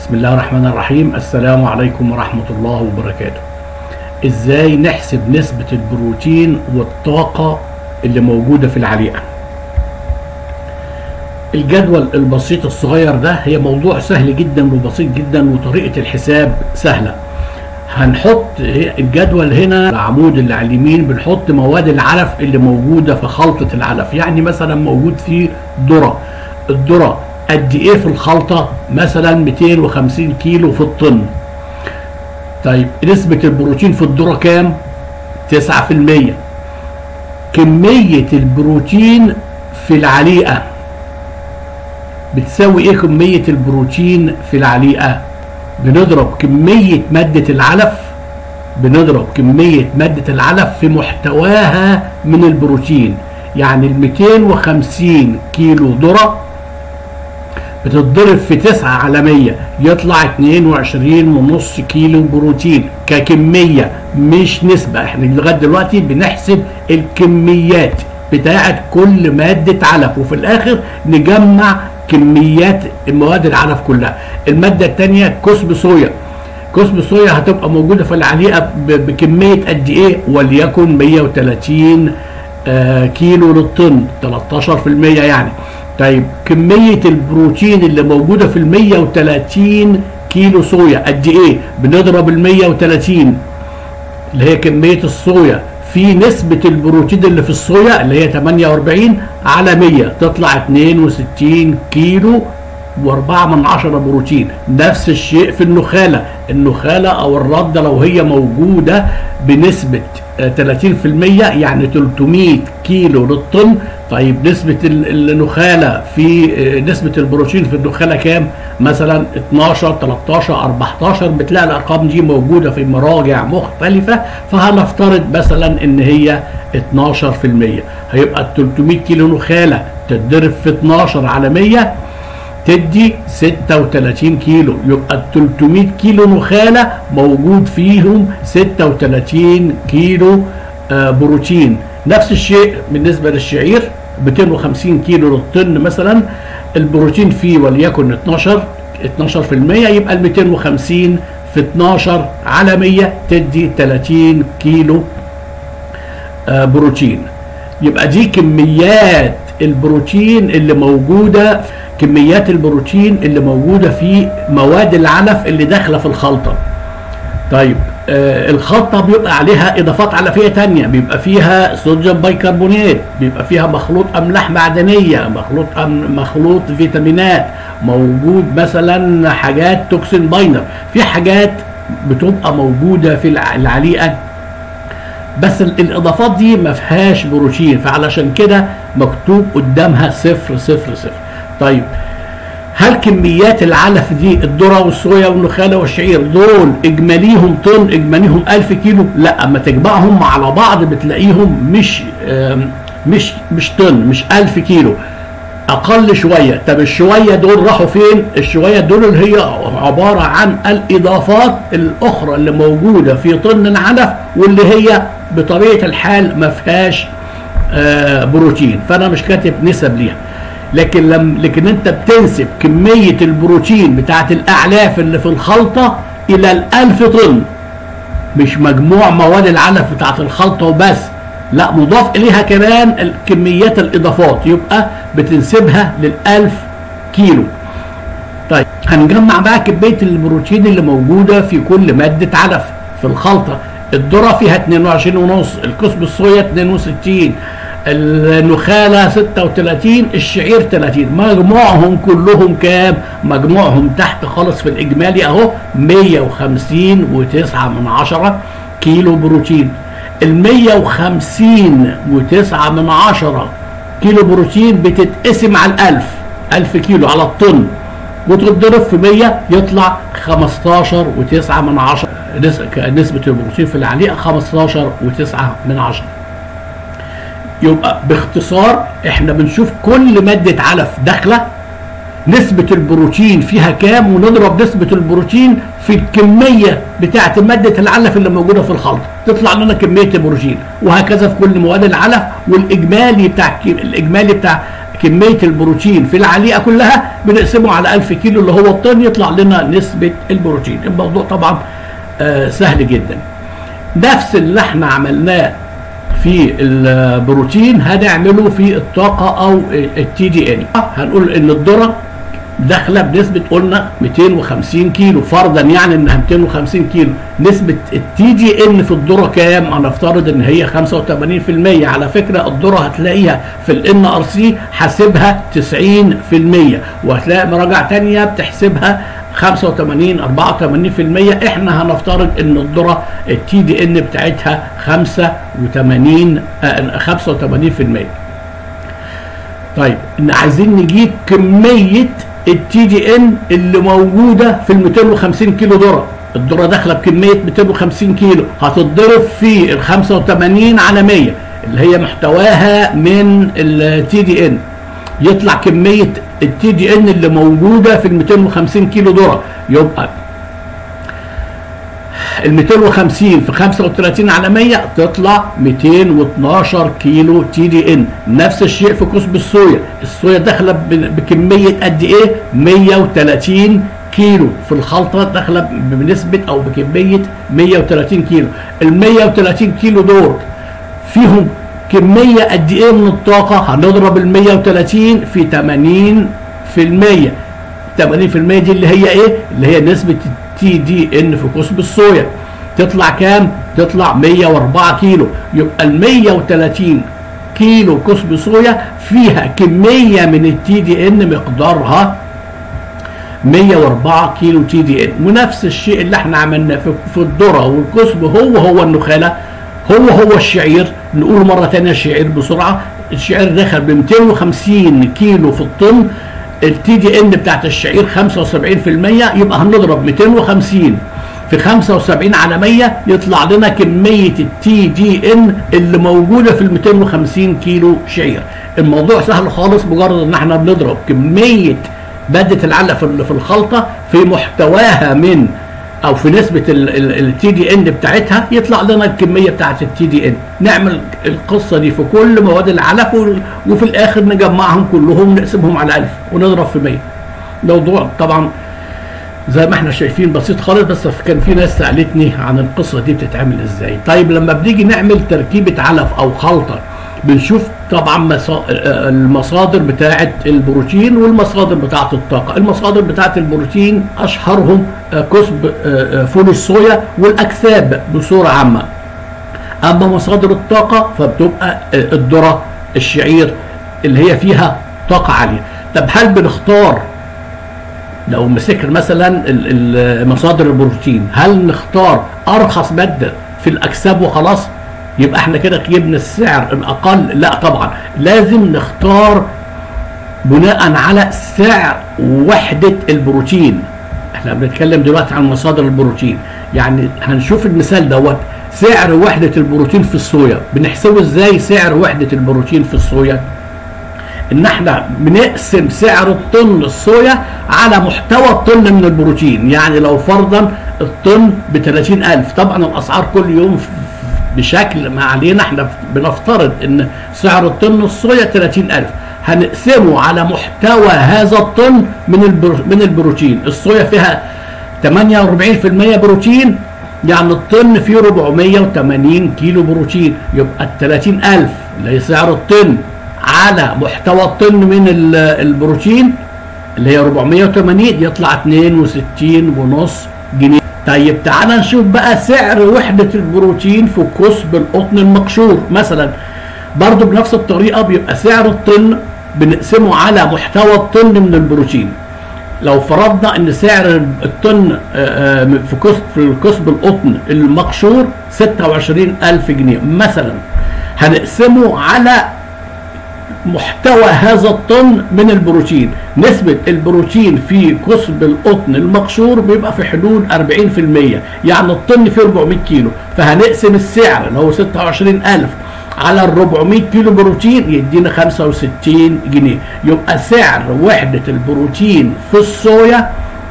بسم الله الرحمن الرحيم السلام عليكم ورحمة الله وبركاته ازاي نحسب نسبة البروتين والطاقة اللي موجودة في العليقة الجدول البسيط الصغير ده هي موضوع سهل جدا وبسيط جدا وطريقة الحساب سهلة هنحط الجدول هنا العمود اللي على اليمين بنحط مواد العلف اللي موجودة في خلطة العلف يعني مثلا موجود فيه ذرة الذرة قد ايه في الخلطة مثلا 250 كيلو في الطن طيب نسبة البروتين في الذرة كام 9% كمية البروتين في العليقة بتساوي ايه كمية البروتين في العليقة بنضرب كمية مادة العلف بنضرب كمية مادة العلف في محتواها من البروتين يعني ال 250 كيلو ذرة بتتضرب في 9 على 100 يطلع 22.5 كيلو بروتين ككمية مش نسبة احنا لغاية دلوقتي بنحسب الكميات بتاعت كل مادة علف وفي الاخر نجمع كميات مواد العلف كلها المادة الثانية كسب صويا كسب صويا هتبقى موجودة في العليقة بكمية قد ايه وليكن 130 آه كيلو للطن 13% يعني طيب كمية البروتين اللي موجودة في ال 130 كيلو صويا قد ايه بنضرب ال 130 اللي هي كمية الصويا في نسبة البروتين اللي في الصويا اللي هي 48 على 100 تطلع 62 كيلو و4 من عشرة بروتين نفس الشيء في النخالة النخالة او الردة لو هي موجودة بنسبة 30% يعني 300 كيلو للطن طيب نسبة النخالة في نسبة البروتين في النخالة كام؟ مثلا 12 13 14 بتلاقي الأرقام دي موجودة في مراجع مختلفة فهنفترض مثلا إن هي 12% هيبقى 300 كيلو نخالة تتضرب في 12 على 100 تدي 36 كيلو يبقى 300 كيلو نخالة موجود فيهم 36 كيلو آه بروتين نفس الشيء بالنسبة للشعير 250 كيلو للطن مثلا البروتين فيه وليكن 12 12% يبقى ال 250 في 12 على 100 تدي 30 كيلو آه بروتين يبقى دي كميات البروتين اللي موجوده كميات البروتين اللي موجودة في مواد العلف اللي داخلة في الخلطة طيب آه الخلطة بيبقى عليها إضافات علفية تانية بيبقى فيها صوديوم بايكربونات بيبقى فيها مخلوط أملاح معدنية مخلوط أم مخلوط فيتامينات موجود مثلا حاجات توكسين باينر في حاجات بتبقى موجودة في العليقة بس الإضافات دي ما فيهاش بروتين فعلشان كده مكتوب قدامها صفر صفر صفر طيب هل كميات العلف دي الذره والصويا والنخاله والشعير دول اجماليهم طن اجماليهم 1000 كيلو لا اما تجمعهم على بعض بتلاقيهم مش مش مش طن مش 1000 كيلو اقل شويه طب الشويه دول راحوا فين الشويه دول اللي هي عباره عن الاضافات الاخرى اللي موجوده في طن العلف واللي هي بطبيعه الحال ما فيهاش بروتين فانا مش كاتب نسب ليها لكن لم لكن انت بتنسب كميه البروتين بتاعت الاعلاف اللي في الخلطه الى الالف طن مش مجموع مواد العلف بتاعت الخلطه وبس لا مضاف اليها كمان كميات الاضافات يبقى بتنسبها للالف كيلو طيب هنجمع بقى كميه البروتين اللي موجوده في كل ماده علف في الخلطه الذره فيها 22 ونص الكسب الصويا 62 النخالة 36 الشعير 30 مجموعهم كلهم كام مجموعهم تحت خالص في الإجمالي أهو 150 وتسعة من عشرة كيلو بروتين ال 150 وتسعة من عشرة كيلو بروتين بتتقسم على الألف ألف كيلو على الطن وتضرب في 100 يطلع 15 وتسعة من عشرة نسبة البروتين في العليقة 15 وتسعة من عشرة يبقى باختصار احنا بنشوف كل مادة علف داخلة نسبة البروتين فيها كام ونضرب نسبة البروتين في الكمية بتاعة مادة العلف اللي موجودة في الخلط تطلع لنا كمية البروتين وهكذا في كل مواد العلف والإجمالي بتاع الإجمالي بتاع كميه البروتين في العليقه كلها بنقسمه على 1000 كيلو اللي هو الطن يطلع لنا نسبه البروتين الموضوع طبعا آه سهل جدا نفس اللي احنا عملناه في البروتين هنعمله في الطاقه او التي دي ان هنقول ان الذره داخله بنسبه قلنا 250 كيلو فرضا يعني انها 250 كيلو نسبه التي جي ان في الذره كام؟ هنفترض ان هي 85% على فكره الذره هتلاقيها في الان ار سي حاسبها 90% وهتلاقي مراجع ثانيه بتحسبها 85 84% احنا هنفترض ان الذره التي دي ان بتاعتها 85 85% طيب ان عايزين نجيب كميه التي دي ان اللي موجوده في ال 250 كيلو ذره الذره داخله بكميه 250 كيلو هتتضرب في ال 85 على 100 اللي هي محتواها من التي دي ان يطلع كميه التي دي ان اللي موجوده في ال 250 كيلو ذره يبقى ال 250 في 35 على 100 تطلع 212 كيلو تي دي ان نفس الشيء في كسب الصويا الصويا داخله بكميه قد ايه 130 كيلو في الخلطه داخله بنسبه او بكميه 130 كيلو ال 130 كيلو دول فيهم كميه قد ايه من الطاقه هنضرب ال 130 في 80% 80% دي اللي هي ايه اللي هي نسبه تي دي ان في كسب الصويا تطلع كام تطلع 104 كيلو يبقى ال 130 كيلو كسب صويا فيها كميه من التي دي ان مقدارها 104 كيلو تي دي ان ونفس الشيء اللي احنا عملناه في الذره والكسب هو هو النخاله هو هو الشعير نقول مره ثانيه الشعير بسرعه الشعير دخل ب 250 كيلو في الطن التي دي ان بتاعت الشعير 75% يبقى هنضرب 250 في 75 على 100 يطلع لنا كميه التي دي ان اللي موجوده في ال 250 كيلو شعير الموضوع سهل خالص مجرد ان احنا بنضرب كميه ماده العلق في الخلطه في محتواها من او في نسبه التي دي ان بتاعتها يطلع لنا الكميه بتاعت التي دي ان نعمل القصه دي في كل مواد العلف وفي الاخر نجمعهم كلهم نقسمهم على 1000 ونضرب في 100 موضوع طبعا زي ما احنا شايفين بسيط خالص بس كان في ناس سالتني عن القصه دي بتتعمل ازاي طيب لما بنيجي نعمل تركيبه علف او خلطه بنشوف طبعا المصادر بتاعه البروتين والمصادر بتاعه الطاقه المصادر بتاعه البروتين اشهرهم كسب فول الصويا والاكساب بصوره عامه اما مصادر الطاقه فبتبقى الذره الشعير اللي هي فيها طاقه عاليه طب هل بنختار لو مسكنا مثلا مصادر البروتين هل نختار ارخص ماده في الاكساب وخلاص يبقى احنا كده جبنا السعر الاقل لا طبعا لازم نختار بناء على سعر وحده البروتين احنا بنتكلم دلوقتي عن مصادر البروتين يعني هنشوف المثال دوت سعر وحده البروتين في الصويا بنحسبه ازاي سعر وحده البروتين في الصويا ان احنا بنقسم سعر الطن الصويا على محتوى الطن من البروتين يعني لو فرضا الطن ب 30000 طبعا الاسعار كل يوم بشكل ما علينا احنا بنفترض ان سعر الطن الصويا 30000 هنقسمه على محتوى هذا الطن من البرو من البروتين الصويا فيها 48% بروتين يعني الطن فيه 480 كيلو بروتين يبقى ال 30000 اللي هي سعر الطن على محتوى الطن من البروتين اللي هي 480 يطلع 62 ونص جنيه طيب تعالى نشوف بقى سعر وحدة البروتين في كسب القطن المقشور مثلا برضو بنفس الطريقة بيبقى سعر الطن بنقسمه على محتوى الطن من البروتين لو فرضنا ان سعر الطن في كسب في كسب القطن المقشور 26000 جنيه مثلا هنقسمه على محتوى هذا الطن من البروتين نسبة البروتين في كسب القطن المقشور بيبقى في حدود 40% يعني الطن فيه 400 كيلو فهنقسم السعر اللي هو 26000 على ال 400 كيلو بروتين يدينا 65 جنيه يبقى سعر وحدة البروتين في الصويا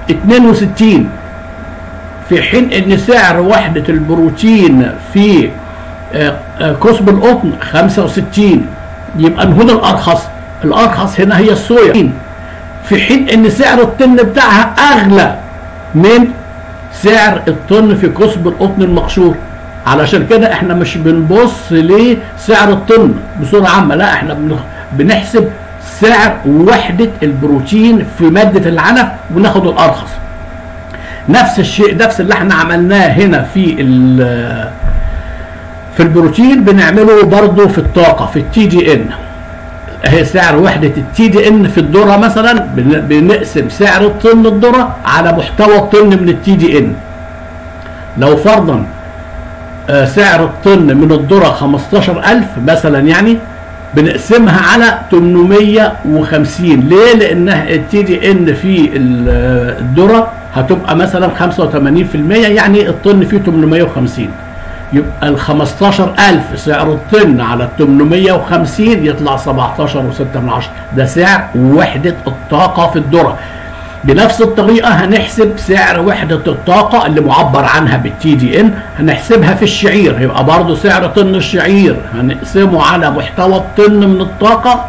62 في حين ان سعر وحدة البروتين في كسب القطن 65 يبقى هنا الارخص الارخص هنا هي الصويا في حين ان سعر الطن بتاعها اغلى من سعر الطن في كسب القطن المقشور علشان كده احنا مش بنبص لسعر الطن بصوره عامه لا احنا بنحسب سعر وحده البروتين في ماده العلف وناخد الارخص نفس الشيء نفس اللي احنا عملناه هنا في في البروتين بنعمله برضه في الطاقه في التي دي ان اهي سعر وحده التي دي ان في الذره مثلا بنقسم سعر الطن الذره على محتوى الطن من التي دي ان لو فرضا آه سعر الطن من الذره 15000 مثلا يعني بنقسمها على 850 ليه؟ لانها التي دي ان في الذره هتبقى مثلا 85% يعني الطن فيه 850 يبقى ال 15000 سعر الطن على ال 850 يطلع 17.6 ده سعر وحدة الطاقة في الذرة بنفس الطريقة هنحسب سعر وحدة الطاقة اللي معبر عنها بالتي دي ان هنحسبها في الشعير يبقى برضه سعر طن الشعير هنقسمه على محتوى الطن من الطاقة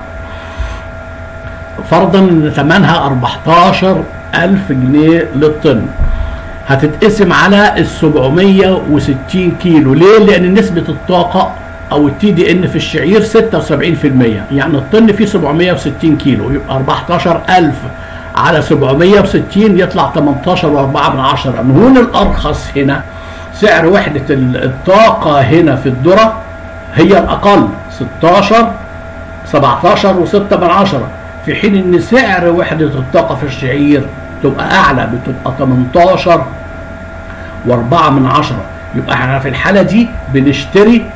فرضا ان ثمنها 14000 جنيه للطن هتتقسم على ال 760 كيلو ليه؟ لأن نسبة الطاقة أو التي دي إن في الشعير 76% يعني الطن فيه 760 كيلو يبقى 14000 على 760 يطلع 18.4 من عشرة هون الأرخص هنا سعر وحدة الطاقة هنا في الذرة هي الأقل 16 17 و6 من عشرة في حين إن سعر وحدة الطاقة في الشعير تبقى اعلى بتبقى 18 و4 من عشرة يبقى احنا في الحاله دي بنشتري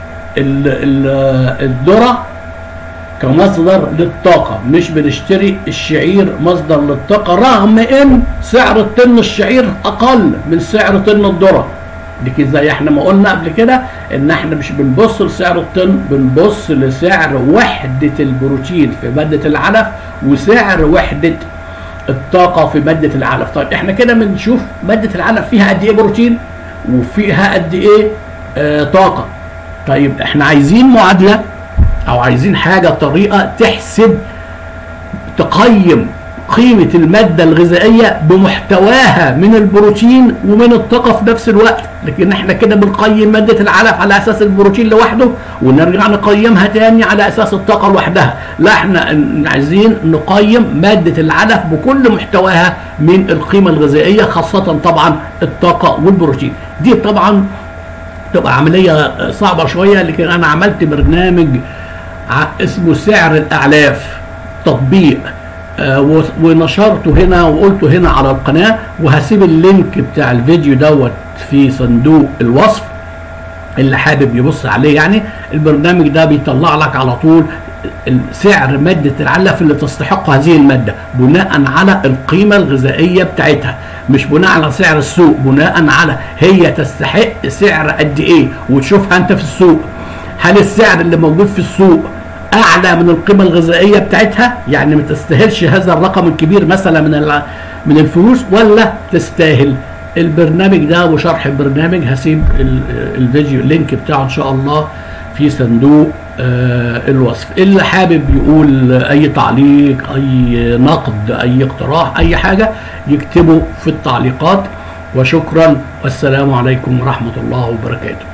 الذره كمصدر للطاقه مش بنشتري الشعير مصدر للطاقه رغم ان سعر طن الشعير اقل من سعر طن الذره لكن زي احنا ما قلنا قبل كده ان احنا مش بنبص لسعر الطن بنبص لسعر وحده البروتين في ماده العلف وسعر وحده الطاقة في مادة العلف طيب احنا كده بنشوف مادة العلف فيها قد ايه بروتين وفيها قد ايه آه طاقة طيب احنا عايزين معادلة او عايزين حاجة طريقة تحسب تقيم قيمة المادة الغذائية بمحتواها من البروتين ومن الطاقة في نفس الوقت لكن احنا كده بنقيم مادة العلف على اساس البروتين لوحده ونرجع نقيمها تاني على اساس الطاقة لوحدها لا احنا عايزين نقيم مادة العلف بكل محتواها من القيمة الغذائية خاصة طبعا الطاقة والبروتين دي طبعا تبقى عملية صعبة شوية لكن انا عملت برنامج اسمه سعر الاعلاف تطبيق آه ونشرته هنا وقلته هنا على القناة وهسيب اللينك بتاع الفيديو دوت في صندوق الوصف اللي حابب يبص عليه يعني البرنامج ده بيطلع لك على طول سعر مادة العلف اللي تستحق هذه المادة بناء على القيمة الغذائية بتاعتها مش بناء على سعر السوق بناء على هي تستحق سعر قد ايه وتشوفها انت في السوق هل السعر اللي موجود في السوق اعلى من القيمه الغذائيه بتاعتها يعني ما تستاهلش هذا الرقم الكبير مثلا من من الفلوس ولا تستاهل البرنامج ده وشرح البرنامج هسيب الفيديو اللينك بتاعه ان شاء الله في صندوق الوصف اللي حابب يقول اي تعليق اي نقد اي اقتراح اي حاجه يكتبه في التعليقات وشكرا والسلام عليكم ورحمه الله وبركاته